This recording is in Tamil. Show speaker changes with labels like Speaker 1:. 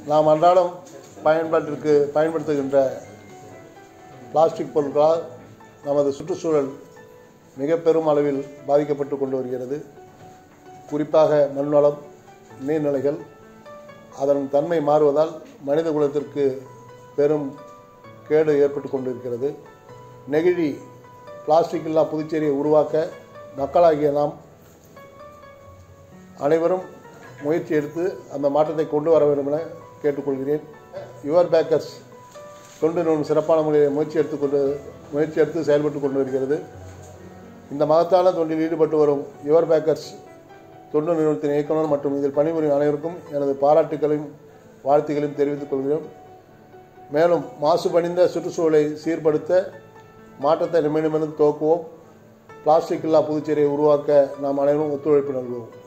Speaker 1: நாம் அன்றாடம் பயன்பாட்டிற்கு பயன்படுத்துகின்ற பிளாஸ்டிக் பொருட்களால் நமது சுற்றுச்சூழல் மிக பெரும் அளவில் பாதிக்கப்பட்டு கொண்டு வருகிறது குறிப்பாக மண்வளம் நீர்நிலைகள் அதன் தன்மை மாறுவதால் மனித குலத்திற்கு பெரும் கேடு ஏற்பட்டு கொண்டிருக்கிறது நெகிழி பிளாஸ்டிக் இல்லா புதுச்சேரியை உருவாக்க மக்களாகிய நாம் அனைவரும் முயற்சி எடுத்து அந்த மாற்றத்தை கொண்டு வர வேண்டும் என கேட்டுக்கொள்கிறேன் யுவர் பேக்கர்ஸ் தொண்டு நிறுவனம் சிறப்பான முறையில் முயற்சி எடுத்துக்கொண்டு முயற்சி எடுத்து செயல்பட்டு கொண்டு வருகிறது இந்த மகத்தான தொண்டில் ஈடுபட்டு வரும் யுவர் பேக்கர்ஸ் தொண்டு நிறுவனத்தின் இயக்குனர் மற்றும் இதில் பணிபுரியும் அனைவருக்கும் எனது பாராட்டுகளையும் வாழ்த்துக்களையும் தெரிவித்துக் கொள்கிறோம் மேலும் மாசுபடிந்த சுற்றுச்சூழலை சீர்படுத்த மாற்றத்தை நிமிடமிருந்து துவக்குவோம் பிளாஸ்டிக் இல்லா புதுச்சேரியை உருவாக்க நாம் அனைவரும் ஒத்துழைப்பு நல்குவோம்